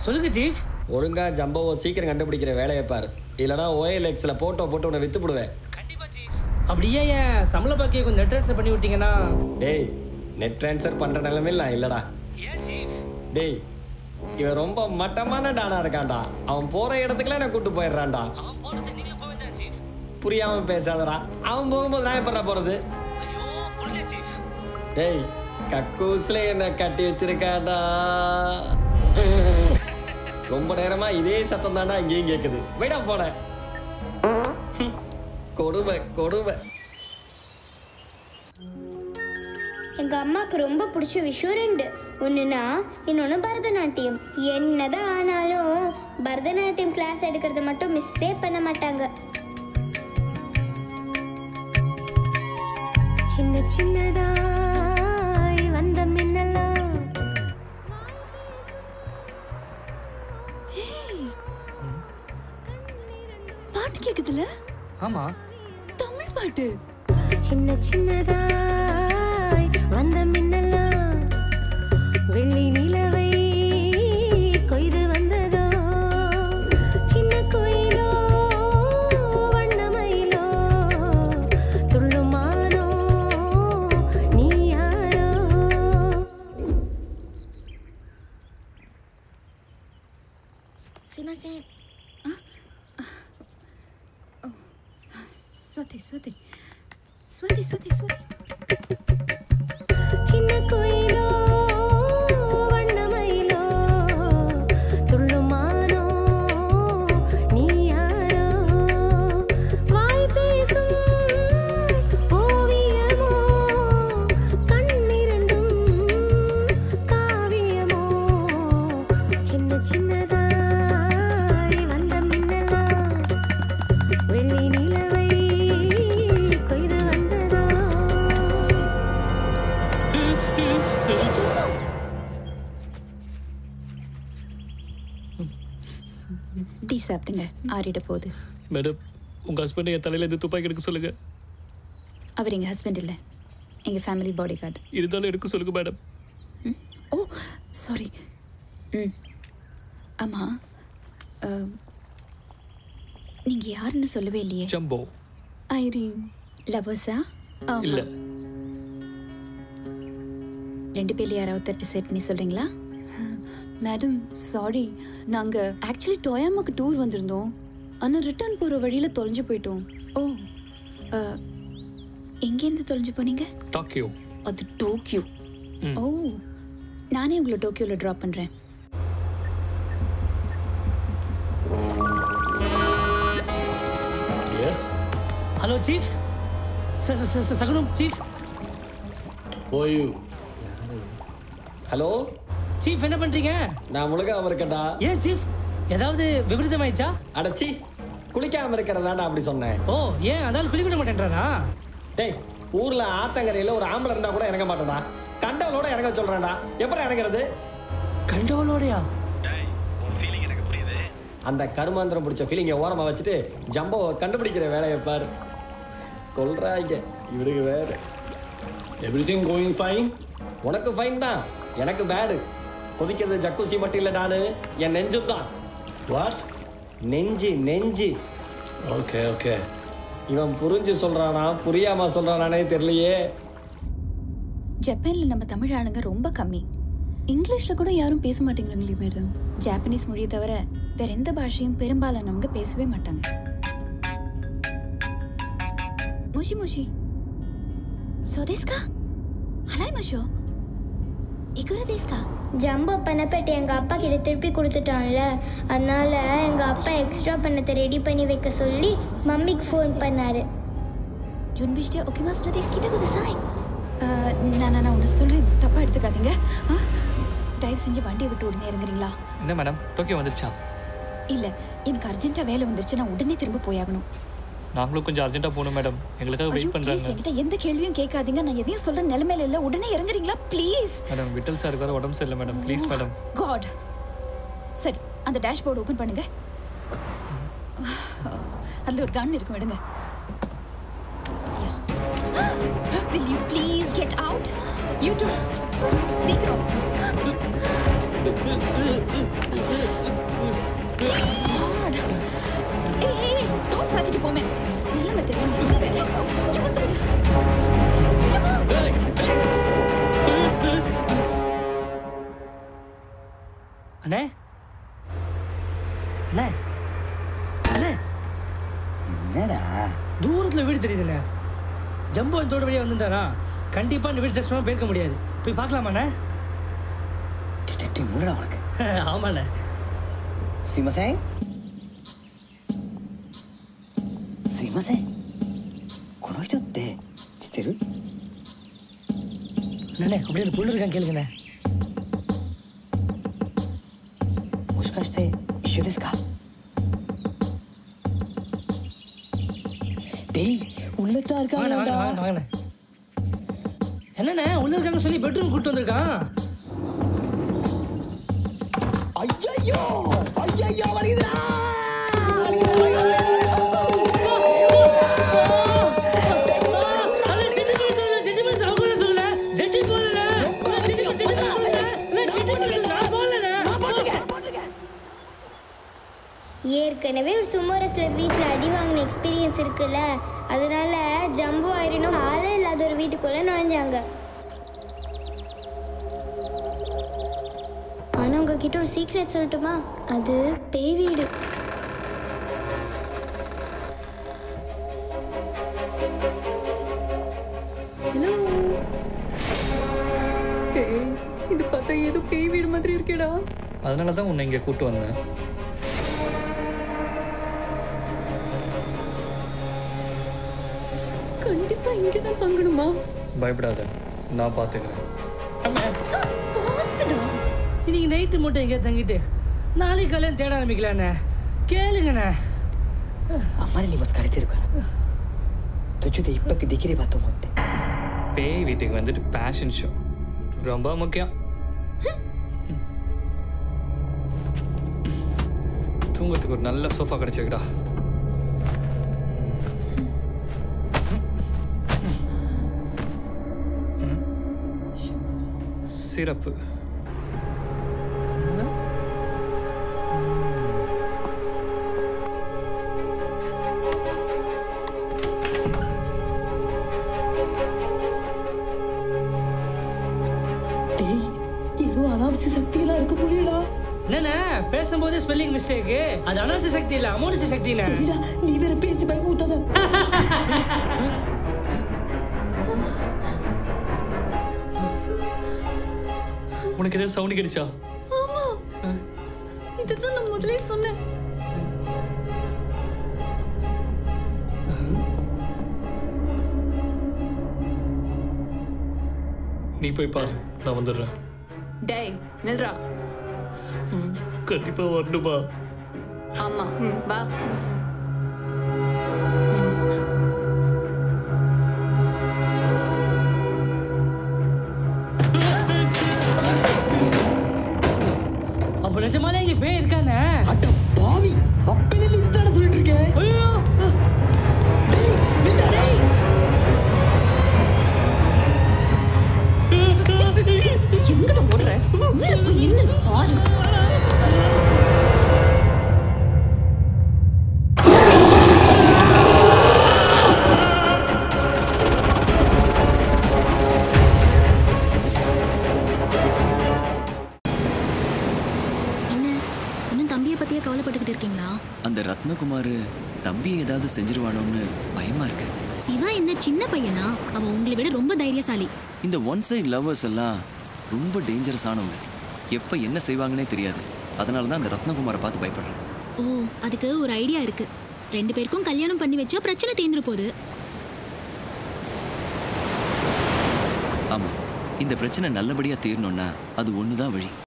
சொல்லுங்க சீஃப் ஒழுங்கா ஜம்போவை சீக்கிரம் கண்டுபிடிக்கிற வேலையை பாரு இல்லைனா ஓஎல்எக்ஸில் போட்டோ போட்டு உன்னை வித்து போடுவேன் அப்படியே என் சம்பள பாக்கியை கொஞ்சம் நெட் ட்ரான்ஸ்ஃபர் பண்ணி விட்டீங்கன்னா டேய் நெட் ட்ரான்ஸ்ஃபர் பண்ணுற நிலைமையில் நான் இல்லைடா டேய் இவன் ரொம்ப மட்டமான டானா இருக்கான்டா அவன் போகிற இடத்துக்குலாம் நான் கூட்டு போயிடுறான்டா புரியாம பேசாதடா அவன் போகும்போது நான் எப்படா போறது டேய் கக்கூஸ்ல என்ன கட்டி வச்சிருக்காடா ரொம்ப நேரமா இதே சத்தம் தாண்டா இங்கேயும் கேக்குது வைடா போட கொடுமை கொடுமை எங்க அம்மாவுக்கு ரொம்ப பிடிச்ச விஷயம் ரெண்டு ஒண்ணுனா இன்னொன்று பரதநாட்டியம் என்னதான் ஆனாலும் பரதநாட்டியம் கிளாஸ் எடுக்கிறத மட்டும் மிஸ்ஸே பண்ண மாட்டாங்க சின்ன சின்னதாய் வந்த மின்னலாம் பாட்டு கேக்குதுல ஆமா தமிழ் பாட்டு சின்ன சின்னதாய் வந்த மின்னலாம் வெள்ளி நிலவை கொய்து வந்ததோ சின்ன குயிலோ வண்ணமயிலோ துள்ளுமானோ நீ யாரோ சிமசேன் ஸ்வதி ஸ்வதி ஸ்வதி ஸ்வதி ஸ்வதி சின்ன குயிலோ வண்ணமயிலோ துள்ளுமானோ நீ யாரோ வாய் பேசும் ஓவியமோ கண்ணிரண்டும் காவியமோ சின்ன சின்னதாய் வந்த மின்னலா வெள்ளி நிலவை கொய்து வந்ததோ டீ சாப்பிடுங்க ஆறிட போகுது மேடம் உங்கள் ஹஸ்பண்டை என் தலையில் இருந்து துப்பாக்கி எடுக்க சொல்லுங்க அவர் எங்கள் ஹஸ்பண்ட் இல்லை எங்கள் ஃபேமிலி பாடி கார்டு இருந்தாலும் எடுக்க சொல்லுங்க மேடம் ஓ சாரி ம் ஆமாம் நீங்கள் யாருன்னு சொல்லவே இல்லையே ஜம்போ ஐரீன் லவர்ஸா இல்ல. ரெண்டு பேர்ல யாராவது தட்டு செட் பண்ணி சொல்றீங்களா மேடம் சாரி நாங்க ஆக்சுவலி டோயாமாக்கு டூர் வந்திருந்தோம் ஆனா ரிட்டர்ன் போற வழியில தொலைஞ்சு போயிட்டோம் ஓ அஹ், எங்கேருந்து தொலைஞ்சு போனீங்க டாக்கியோ அது டோக்கியோ ம். ஓ நானே உங்களை டோக்கியோவில் ட்ராப் பண்ணுறேன் எஸ் ஹலோ சீஃப் சகுனம் சீஃப் ஓயு ஹலோ சீஃப் என்ன பண்றீங்க நான் முழுகாம இருக்கேன்டா ஏன் சீஃப் ஏதாவது விபரீதமாயிடுச்சா அடச்சி குளிக்காம இருக்கிறதாண்டா அப்படி சொன்னேன் ஓ ஏன் அதால் குளிக்க மாட்டேன்றானா டேய் ஊர்ல ஆத்தங்கரையில ஒரு ஆம்பளை இருந்தா கூட இறங்க மாட்டேன்டா கண்டவனோட இறங்க சொல்றேன்டா எப்பறம் இறங்குறது கண்டவனோடயா அந்த கருமாந்திரம் பிடிச்ச ஃபீலிங்கை ஓரமா வச்சுட்டு ஜம்போவை கண்டுபிடிக்கிற வேலையை பாரு கொல்றாங்க இவனுக்கு வேற எவ்ரிதிங் கோயிங் ஃபைன் உனக்கு ஃபைன் தான் எனக்கு பேடு கொதிக்கிறது ஜக்கூசி மட்டும் இல்லை நானு என் நெஞ்சும் தான் வாட் நெஞ்சு நெஞ்சு ஓகே ஓகே இவன் புரிஞ்சு சொல்றானா புரியாம சொல்றானானே தெரியலையே ஜப்பான்ல நம்ம தமிழ் ஆளுங்க ரொம்ப கம்மி இங்கிலீஷ்ல கூட யாரும் பேச மாட்டேங்கிறாங்களே மேடம் ஜாப்பனீஸ் மொழியை தவிர வேற எந்த பாஷையும் பெரும்பாலானவங்க பேசவே மாட்டாங்க முஷி முஷி சோதேஸ்கா ஹலாய் மஷோ இகுர தேஸ்கா ஜம்போ பணப்பேட்டை எங்க அப்பா கிட்ட திருப்பி கொடுத்துட்டான்ல அதனால எங்க அப்பா எக்ஸ்ட்ரா பணத்தை ரெடி பண்ணி வைக்க சொல்லி மம்மிக்கு ஃபோன் பண்ணாரு ஜுன்பிஷ்டே ஓகே மாஸ்டர் தே கிட்ட குது சாய் நான் நான் ஒன்று சொல்கிறேன் தப்பாக எடுத்துக்காதீங்க ஆ? தயவு செஞ்சு வண்டியை விட்டு உடனே இறங்குறீங்களா என்ன மேடம் டோக்கியோ வந்துருச்சா இல்லை எனக்கு அர்ஜென்ட்டாக வேலை வந்துருச்சு நான் உடனே திரும்ப போயாகணும் நாங்களும் கொஞ்சம் அர்ஜென்ட்டாக போகணும் மேடம் எங்களுக்காக ஐயோ வெயிட் ப்ளீஸ் பண்ணுறாங்க என்கிட்ட எந்த கேள்வியும் கேட்காதீங்க நான் எதையும் சொல்ற நிலைமையில இல்லை உடனே இறங்குறீங்களா ப்ளீஸ் மேடம் விட்டல் சாருக்கு வேறு உடம்பு சரியில்லை மேடம் ப்ளீஸ் மேடம் காட் சரி அந்த டேஷ்போர்டு ஓபன் பண்ணுங்க அதுல ஒரு கன் இருக்கும் விடுங்க Will you please get out? You too. சீக்கிரம் ஏய் ஏய் டோர் சாத்திட்டு போமே நிலைமை தெரியும் இங்க வந்துரு. அண்ணே அண்ணே அண்ணே என்னடா தூரத்துல வீடு தெரியுதுண்ணே ஜம்போ தோட வழியா வந்திருந்தாரா கண்டிப்பா இந்த வீடு டெஸ்ட் பண்ண போயிருக்க முடியாது போய் பார்க்கலாமாண்ணே டிடெக்டிவ் மூடா உனக்கு ஆமாண்ணே すいませんすいませんこの人って知ってる அண்ணே அப்படியே அந்த பொண்ணு இருக்கான்னு கேளுங்கண்ணே もしかして一緒ですかடேய் உள்ளதான் வாங்கண்ணே வாங்க இருக்காங்கடா வாங்க வாங்கண்ணே என்னண்ணே உள்ள இருக்காங்க சொல்லி பெட்ரூம் கூட்டு வந்திருக்கான் ஐயோ ஐயோ வலிக்குதுடா ஏற்கனவே ஒரு சுமோ ரெஸ்லர் வீட்டில் அடி வாங்கின எக்ஸ்பீரியன்ஸ் இருக்குல்ல அதனால ஜம்பு ஆயிரனும் ஆளே இல்லாத ஒரு வீட்டுக்குள்ள நுழைஞ்சாங்க ஆனா உங்ககிட்ட ஒரு சீக்ரெட் சொல்லட்டுமா அது பேய் வீடு ஹலோ பேய் இது பார்த்தா ஏதோ பேய் வீடு மாதிரி இருக்கேடா அதனால தான் உன்னை இங்கே கூட்டு வந்தேன் கண்டிப்பா இங்கே தான் தங்கணுமா பயப்படாத நான் பார்த்துக்கிறேன் பார்த்துடா இன்னைக்கு நைட்டு மட்டும் எங்கேயா தங்கிட்டு நாளைக்கு கல்யாணம் தேட ஆரம்பிக்கலாண்ணே கேளுங்கண்ணே あんまりにも疲れてるから途中で一泊できればと思って பேய் வீட்டுக்கு வந்துட்டு பேஷன் ஷோ ரொம்ப முக்கியம் தூங்கத்துக்கு ஒரு நல்ல சோஃபா கிடைச்சிருக்குடா ம். சிறப்பு டேய் ஏதோ அனாவசிய சக்தியெல்லாம் இருக்க புரியலடா என்னண்ணே பேசும்போதே ஸ்பெல்லிங் மிஸ்டேக்கு அது அனாசி சக்தி இல்லை அமௌண்ட் சக்திண்ணே சரிடா நீ வேற பேசி பயமுத்தாத உனக்கு ஏதாவது சவுண்ட் கிடைச்சா ஆமா இதுதான் நான் முதலே சொன்னேன் நீ போய் பாரு நான் வந்துடுறேன் டேய் நில்றா கண்டிப்பா வரணுமா ஆமா வா அப்போ நிஜமாலே இங்கே பேய் இருக்கானே அட பாவி அப்பல இருந்து இதுதானே சொல்லிட்டு இருக்கேன் ஐயோ டேய் வில்லா டேய் எங்கட ஓடுற உள்ள போய் என்ன பாரு என்ன இன்னும் தம்பியை பத்தியே கவலைப்பட்டுக்கிட்டு இருக்கீங்களா அந்த ரத்னகுமார் தம்பியை ஏதாவது செஞ்சிருவானோன்னு பயமா இருக்கு சிவா என்ன சின்ன பையனா அவன் உங்களை விட ரொம்ப தைரியசாலி இந்த ஒன் சைடு லவ்வர்ஸ் எல்லாம் ரொம்ப டேஞ்சரஸானவங்க எப்போ என்ன செய்வாங்கன்னே தெரியாது அதனால தான் அந்த ரத்னகுமாரை பார்த்து பயப்படுறேன் ஓ அதுக்கு ஒரு ஐடியா இருக்கு ரெண்டு பேருக்கும் கல்யாணம் பண்ணி வச்சா பிரச்சனை தீர்ந்துரு போகுது ஆமாம் இந்த பிரச்சனை நல்லபடியாக தீரணும்னா அது ஒன்று தான் வழி